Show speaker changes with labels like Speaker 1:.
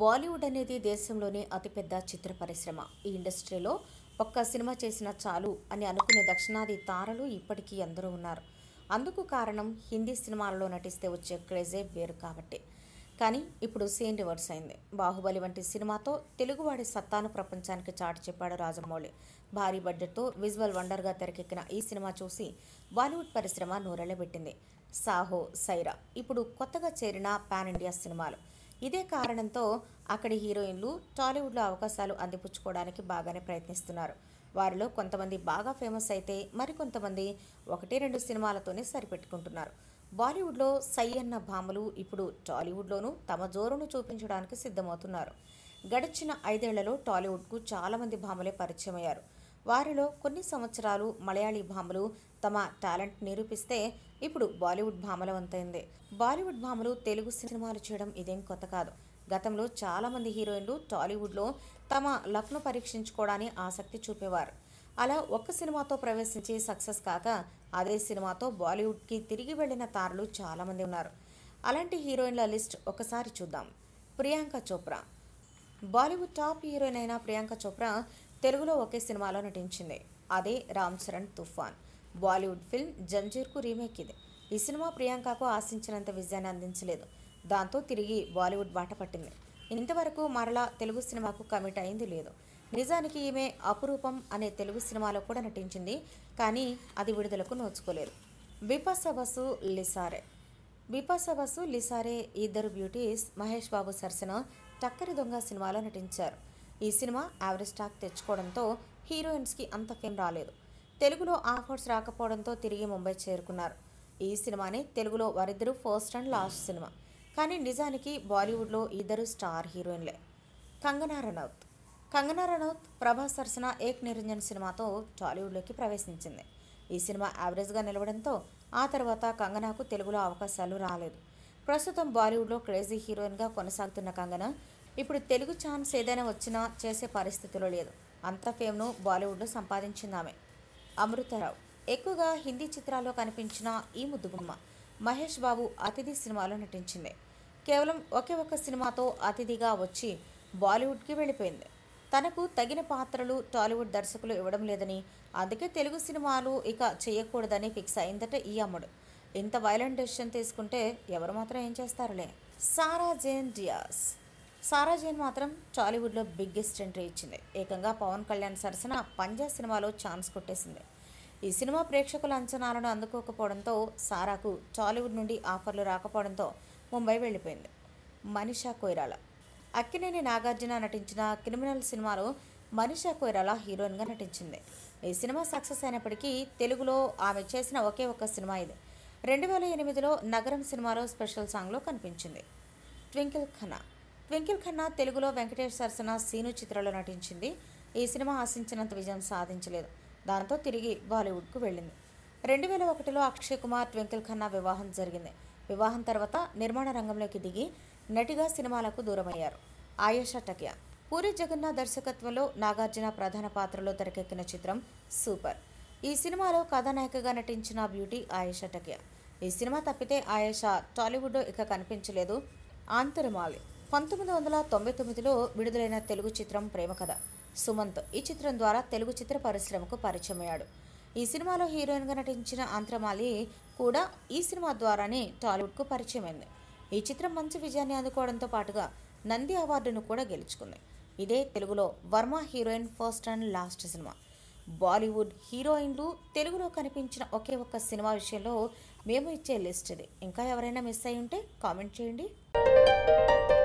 Speaker 1: బాలీవుడ్ అనేది దేశంలోనే అతిపెద్ద చిత్ర పరిశ్రమ ఈ ఇండస్ట్రీలో ఒక్క సినిమా చేసిన చాలు అని అనుకునే దక్షిణాది తారలు ఇప్పటికీ ఎందరో ఉన్నారు అందుకు కారణం హిందీ సినిమాలలో నటిస్తే వచ్చే క్రేజే వేరు కాబట్టి కానీ ఇప్పుడు సేమ్ రివర్స్ అయింది బాహుబలి వంటి సినిమాతో తెలుగువాడి సత్తాను ప్రపంచానికి చాటి చెప్పాడు రాజమౌళి భారీ బడ్జెట్తో విజువల్ వండర్గా తెరకెక్కిన ఈ సినిమా చూసి బాలీవుడ్ పరిశ్రమ నూరెళ్లబెట్టింది సాహో సైరా ఇప్పుడు కొత్తగా చేరిన పాన్ ఇండియా సినిమాలు ఇదే కారణంతో అక్కడి హీరోయిన్లు టాలీవుడ్లో అవకాశాలు అందిపుచ్చుకోవడానికి బాగానే ప్రయత్నిస్తున్నారు వారిలో కొంతమంది బాగా ఫేమస్ అయితే మరికొంతమంది ఒకటి రెండు సినిమాలతోనే సరిపెట్టుకుంటున్నారు బాలీవుడ్లో సై అన్న భామలు ఇప్పుడు టాలీవుడ్లోనూ తమ జోరును చూపించడానికి సిద్ధమవుతున్నారు గడిచిన ఐదేళ్లలో టాలీవుడ్కు చాలామంది భామలే పరిచయం అయ్యారు వారిలో కొన్ని సంవత్సరాలు మలయాళీ భామలు తమ టాలెంట్ నిరూపిస్తే ఇప్పుడు బాలీవుడ్ భామల వంతైంది బాలీవుడ్ భామలు తెలుగు సినిమాలు చేయడం ఇదేం కొత్త కాదు గతంలో చాలామంది హీరోయిన్లు టాలీవుడ్లో తమ లక్ను పరీక్షించుకోవడానికి ఆసక్తి చూపేవారు అలా ఒక్క సినిమాతో ప్రవేశించి సక్సెస్ కాక అదే సినిమాతో బాలీవుడ్కి తిరిగి వెళ్ళిన తారలు చాలామంది ఉన్నారు అలాంటి హీరోయిన్ల లిస్ట్ ఒకసారి చూద్దాం ప్రియాంక చోప్రా బాలీవుడ్ టాప్ హీరోయిన్ అయిన ప్రియాంక చోప్రా తెలుగులో ఒకే సినిమాలో నటించింది అదే రామ్ చరణ్ తుఫాన్ బాలీవుడ్ ఫిల్మ్ జంజీర్కు రీమేక్ ఇది ఈ సినిమా ప్రియాంకకు ఆశించినంత విజయాన్ని అందించలేదు దాంతో తిరిగి బాలీవుడ్ బాట పట్టింది ఇంతవరకు మరలా తెలుగు సినిమాకు కమిట్ అయింది లేదు నిజానికి ఈమె అపురూపం అనే తెలుగు సినిమాలో కూడా నటించింది కానీ అది విడుదలకు నోచుకోలేదు బిపాసా బసు లిసారే బిపాసా బసు లిసారే ఇద్దరు బ్యూటీస్ మహేష్ బాబు సరసన టక్కరి దొంగ సినిమాలో నటించారు ఈ సినిమా యావరేజ్ స్టాక్ తెచ్చుకోవడంతో హీరోయిన్స్కి అంత ఫేమ్ రాలేదు తెలుగులో ఆఫర్స్ రాకపోవడంతో తిరిగి ముంబై చేరుకున్నారు ఈ సినిమానే తెలుగులో వారిద్దరూ ఫస్ట్ అండ్ లాస్ట్ సినిమా కానీ నిజానికి బాలీవుడ్లో ఇద్దరు స్టార్ హీరోయిన్లే కంగనా రనౌత్ కంగనా రనౌత్ ప్రభాస్ సరసన ఏక్ నిరంజన్ సినిమాతో టాలీవుడ్లోకి ప్రవేశించింది ఈ సినిమా యావరేజ్గా నిలవడంతో ఆ తర్వాత కంగనాకు తెలుగులో అవకాశాలు రాలేదు ప్రస్తుతం బాలీవుడ్లో క్రేజీ హీరోయిన్గా కొనసాగుతున్న కంగన ఇప్పుడు తెలుగు ఛాన్స్ ఏదైనా వచ్చినా చేసే పరిస్థితిలో లేదు అంత ఫేమ్ను బాలీవుడ్లో సంపాదించింది ఆమె అమృతరావు ఎక్కువగా హిందీ చిత్రాల్లో కనిపించిన ఈ ముద్దుగుమ్మ మహేష్ బాబు అతిథి సినిమాలో నటించింది కేవలం ఒకే ఒక్క సినిమాతో అతిథిగా వచ్చి బాలీవుడ్కి వెళ్ళిపోయింది తనకు తగిన పాత్రలు టాలీవుడ్ దర్శకులు ఇవ్వడం లేదని అందుకే తెలుగు సినిమాలు ఇక చేయకూడదని ఫిక్స్ అయిందట ఈ అమ్మడు ఇంత వైలెంట్ డెసిషన్ తీసుకుంటే ఎవరు మాత్రం ఏం చేస్తారులే Sarah Jane Dias Sarah Jane మాత్రం టాలీవుడ్లో బిగ్గెస్ట్ ఎంట్రీ ఇచ్చింది ఏకంగా పవన్ కళ్యాణ్ సరసన పంజా సినిమాలో ఛాన్స్ కొట్టేసింది ఈ సినిమా ప్రేక్షకుల అంచనాలను అందుకోకపోవడంతో సారాకు టాలీవుడ్ నుండి ఆఫర్లు రాకపోవడంతో ముంబై వెళ్ళిపోయింది మనీషా కొయిరాల అక్కినేని నాగార్జున నటించిన క్రిమినల్ సినిమాలో మనీషా కొయిరాల హీరోయిన్గా నటించింది ఈ సినిమా సక్సెస్ అయినప్పటికీ తెలుగులో ఆమె చేసిన ఒకే ఒక్క సినిమా ఇది రెండు వేల ఎనిమిదిలో నగరం సినిమాలో స్పెషల్ సాంగ్లో కనిపించింది ట్వింకిల్ ఖన్నా ట్వింకిల్ ఖన్నా తెలుగులో వెంకటేష్ సరసన సీను చిత్రంలో నటించింది ఈ సినిమా ఆశించినంత విజయం సాధించలేదు దాంతో తిరిగి బాలీవుడ్కు వెళ్ళింది రెండు వేల ఒకటిలో అక్షయ్ కుమార్ ట్వింకిల్ ఖన్నా వివాహం జరిగింది వివాహం తర్వాత నిర్మాణ రంగంలోకి దిగి నటిగా సినిమాలకు దూరమయ్యారు ఆయేషా టకియా పూరి జగన్నాథ్ దర్శకత్వంలో నాగార్జున ప్రధాన పాత్రలో తెరకెక్కిన చిత్రం సూపర్ ఈ సినిమాలో కథానాయికగా నటించిన బ్యూటీ ఆయేషా టకియా ఈ సినిమా తప్పితే ఆయేషా టాలీవుడ్లో ఇక కనిపించలేదు ఆంతరమాలి పంతొమ్మిది వందల తొంభై తొమ్మిదిలో విడుదలైన తెలుగు చిత్రం ప్రేమ కథ సుమంత్ ఈ చిత్రం ద్వారా తెలుగు చిత్ర పరిశ్రమకు పరిచయం అయ్యాడు ఈ సినిమాలో హీరోయిన్గా నటించిన ఆంధ్రమాలి కూడా ఈ సినిమా ద్వారానే టాలీవుడ్కు పరిచయం అయింది ఈ చిత్రం మంచి విజయాన్ని అందుకోవడంతో పాటుగా నంది అవార్డును కూడా గెలుచుకుంది ఇదే తెలుగులో Varma heroine first and last cinema Bollywood హీరోయిన్లు తెలుగులో కనిపించిన ఒకే ఒక్క సినిమా విషయంలో మేము ఇచ్చే లిస్ట్ ఇది ఇంకా ఎవరైనా మిస్ అయి ఉంటే కామెంట్ చేయండి